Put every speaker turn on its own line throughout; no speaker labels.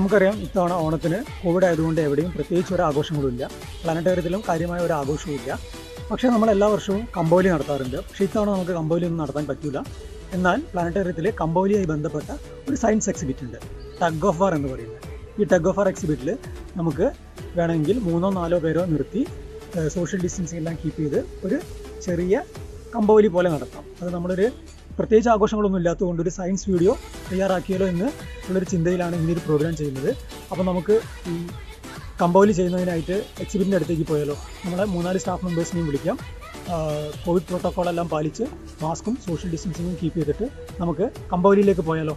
നമുക്കറിയാം ഇത്തവണ ഓണത്തിന് കോവിഡ് ആയതുകൊണ്ട് എവിടെയും പ്രത്യേകിച്ച് ഒരു ആഘോഷങ്ങളുമില്ല പ്ലാനറ്റേറിയത്തിലും കാര്യമായ ഒരു ആഘോഷവും ഇല്ല പക്ഷേ നമ്മൾ എല്ലാ വർഷവും കമ്പോലി നടത്താറുണ്ട് പക്ഷേ ഇത്തവണ നമുക്ക് കമ്പോലി ഒന്നും നടത്താൻ പറ്റില്ല എന്നാൽ പ്ലാനറ്റേറിയത്തിൽ കമ്പോലിയായി ബന്ധപ്പെട്ട ഒരു സയൻസ് എക്സിബിറ്റ് ഉണ്ട് ടഗ് ഓഫ് വാർ എന്ന് പറയുന്നത് ഈ ടഗ് ഓഫ് വാർ എക്സിബിറ്റിൽ നമുക്ക് വേണമെങ്കിൽ മൂന്നോ നാലോ പേരോ നിർത്തി സോഷ്യൽ ഡിസ്റ്റൻസിങ് എല്ലാം കീപ്പ് ചെയ്ത് ഒരു ചെറിയ കമ്പോലി പോലെ നടത്താം അത് നമ്മളൊരു പ്രത്യേകിച്ച് ആഘോഷങ്ങളൊന്നും ഇല്ലാത്തതുകൊണ്ട് ഒരു സയൻസ് വീഡിയോ തയ്യാറാക്കിയാലോ എന്ന് ഉള്ളൊരു ചിന്തയിലാണ് ഇങ്ങനെ ഒരു പ്രോഗ്രാം ചെയ്യുന്നത് അപ്പോൾ നമുക്ക് ഈ കമ്പോലി ചെയ്യുന്നതിനായിട്ട് എക്സിബിറ്റിൻ്റെ അടുത്തേക്ക് പോയാലോ നമ്മളെ മൂന്നാല് സ്റ്റാഫ് മെമ്പേഴ്സിനെയും വിളിക്കാം കോവിഡ് പ്രോട്ടോക്കോൾ എല്ലാം പാലിച്ച് മാസ്കും സോഷ്യൽ ഡിസ്റ്റൻസിങ്ങും കീപ്പ് ചെയ്തിട്ട് നമുക്ക് കമ്പോലിയിലേക്ക് പോയാലോ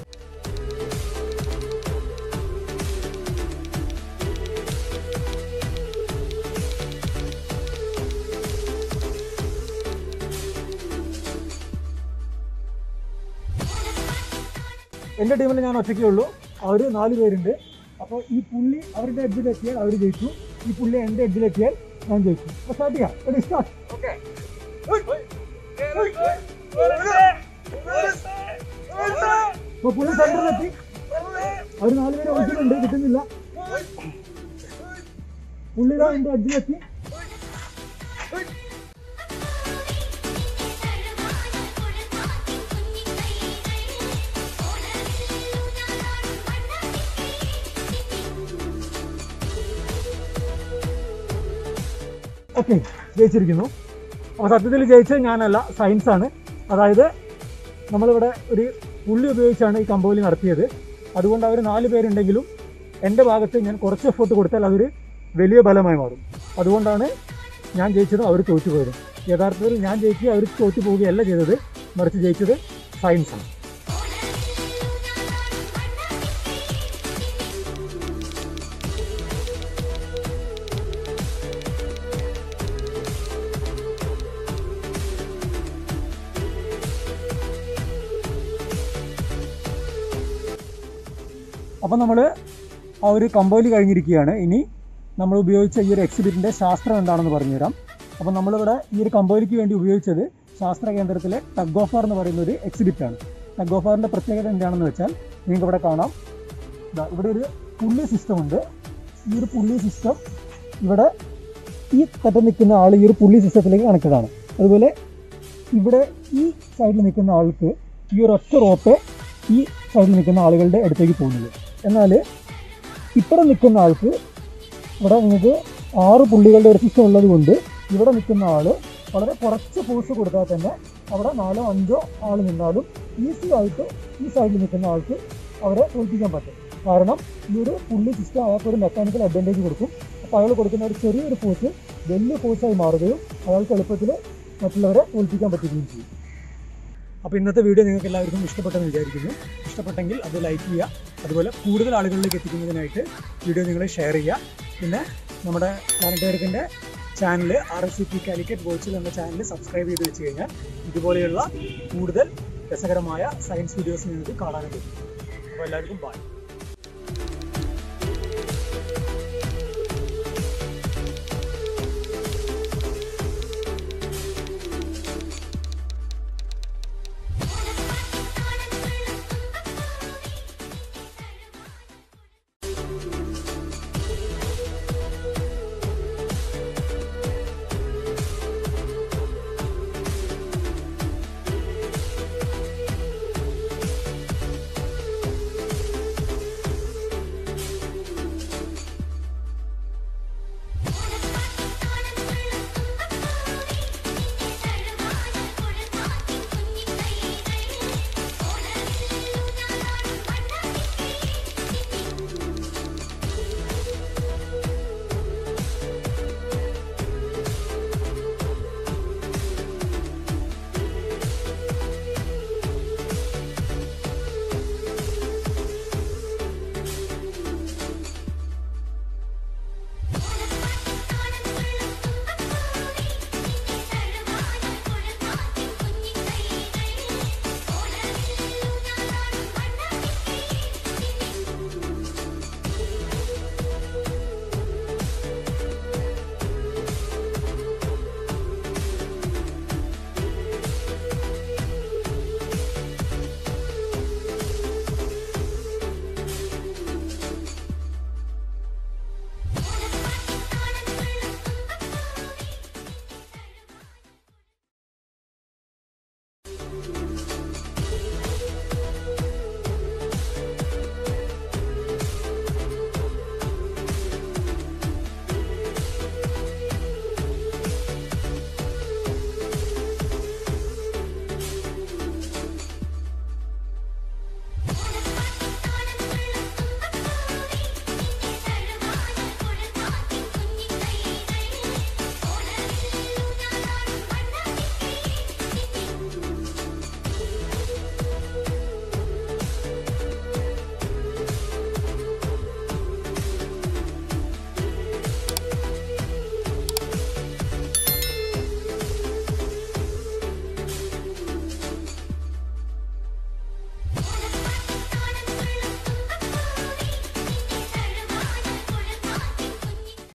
എൻ്റെ ടീമിൽ ഞാൻ ഒറ്റയ്ക്കേ ഉള്ളൂ അവർ നാല് പേരുണ്ട് അപ്പോൾ ഈ പുള്ളി അവരുടെ എഡ്ജിലെത്തിയാൽ അവർ ജയിച്ചു ഈ പുള്ളി എൻ്റെ എഡ്ജിലെത്തിയാൽ ഞാൻ ജയിച്ചു അപ്പോൾ സ്റ്റാർട്ട് ചെയ്യാം റെഡി സ്റ്റാർട്ട് അപ്പോൾ പുള്ളി സെൻറ്ററിലെത്തി അവർ നാല് പേരെ ഒഴിച്ചിട്ടുണ്ട് കിട്ടുന്നില്ല പുള്ളിയുടെ എൻ്റെ എഡ്ജിലെത്തി ഓക്കെ ജയിച്ചിരിക്കുന്നു അപ്പോൾ സത്യത്തിൽ ജയിച്ചത് ഞാനല്ല സയൻസ് ആണ് അതായത് നമ്മളിവിടെ ഒരു പുള്ളി ഉപയോഗിച്ചാണ് ഈ കമ്പോലി നടത്തിയത് അതുകൊണ്ട് അവർ നാല് പേരുണ്ടെങ്കിലും എൻ്റെ ഭാഗത്ത് ഞാൻ കുറച്ച് എഫോർട്ട് കൊടുത്താൽ അതൊരു വലിയ ബലമായി മാറും അതുകൊണ്ടാണ് ഞാൻ ജയിച്ചതും അവർ തോറ്റു പോയതും യഥാർത്ഥത്തിൽ ഞാൻ ജയിക്കുകയും അവർ തോറ്റു പോവുകയല്ല ചെയ്തത് മറിച്ച് ജയിച്ചത് സയൻസാണ് അപ്പോൾ നമ്മൾ ആ ഒരു കമ്പോലി കഴിഞ്ഞിരിക്കുകയാണ് ഇനി നമ്മൾ ഉപയോഗിച്ച ഈ ഒരു എക്സിബിറ്റിൻ്റെ ശാസ്ത്രം എന്താണെന്ന് പറഞ്ഞുതരാം അപ്പോൾ നമ്മളിവിടെ ഈ ഒരു കമ്പോലിക്ക് വേണ്ടി ഉപയോഗിച്ചത് ശാസ്ത്ര കേന്ദ്രത്തിലെ ടഗ് ഓഫ് വാർ എന്ന് പറയുന്ന ഒരു എക്സിബിറ്റാണ് ടഗ് ഓഫ് വാറിൻ്റെ പ്രത്യേകത എന്താണെന്ന് വെച്ചാൽ നിങ്ങൾക്ക് ഇവിടെ കാണാം ദാ ഇവിടെ ഒരു പുള്ളി സിസ്റ്റം ഉണ്ട് ഈ ഒരു പുള്ളി സിസ്റ്റം ഇവിടെ ഈ തട്ടം നിൽക്കുന്ന ആൾ ഈ ഒരു പുള്ളി സിസ്റ്റത്തിലേക്ക് കണക്റ്റഡ് ആണ് അതുപോലെ ഇവിടെ ഈ സൈഡിൽ നിൽക്കുന്ന ആൾക്ക് ഈ ഒരു ഒറ്റ റോപ്പേ ഈ സൈഡിൽ നിൽക്കുന്ന ആളുകളുടെ അടുത്തേക്ക് പോകുന്നത് എന്നാൽ ഇപ്പുറം നിൽക്കുന്ന ആൾക്ക് ഇവിടെ നിങ്ങൾക്ക് ആറ് പുള്ളികളുടെ ഒരു സിസ്റ്റം ഉള്ളത് കൊണ്ട് ഇവിടെ നിൽക്കുന്ന ആൾ വളരെ കുറച്ച് ഫോഴ്സ് കൊടുത്താൽ തന്നെ അവിടെ നാലോ അഞ്ചോ ആൾ നിന്നാലും ഈസി ആയിട്ട് ഈ സൈഡിൽ നിൽക്കുന്ന ആൾക്ക് അവരെ തോൽപ്പിക്കാൻ പറ്റും കാരണം ഈ ഒരു പുള്ളി സിസ്റ്റം അയാൾക്ക് ഒരു മെക്കാനിക്കൽ അഡ്വാൻറ്റേജ് കൊടുക്കും അപ്പോൾ അയാൾ കൊടുക്കുന്ന ഒരു ചെറിയൊരു ഫോഴ്സ് വലിയ ഫോഴ്സായി മാറുകയും അയാൾക്ക് എളുപ്പത്തിൽ മറ്റുള്ളവരെ തോൽപ്പിക്കാൻ പറ്റുകയും ചെയ്യും അപ്പോൾ ഇന്നത്തെ വീഡിയോ നിങ്ങൾക്ക് എല്ലാവർക്കും ഇഷ്ടപ്പെട്ടെന്ന് വിചാരിക്കുന്നു ഇഷ്ടപ്പെട്ടെങ്കിൽ അത് ലൈക്ക് ചെയ്യുക അതുപോലെ കൂടുതൽ ആളുകളിലേക്ക് എത്തിക്കുന്നതിനായിട്ട് വീഡിയോ നിങ്ങൾ ഷെയർ ചെയ്യുക പിന്നെ നമ്മുടെ പ്ലാനറ്റേറിയത്തിൻ്റെ channel R S C P Calicut വോച്ചിൽ എന്ന ചാനൽ സബ്സ്ക്രൈബ് ചെയ്ത് വെച്ച് കഴിഞ്ഞാൽ ഇതുപോലെയുള്ള കൂടുതൽ രസകരമായ സയൻസ് വീഡിയോസ് നിങ്ങൾക്ക് കാണാനും പറ്റും അപ്പോൾ എല്ലാവർക്കും ബൈ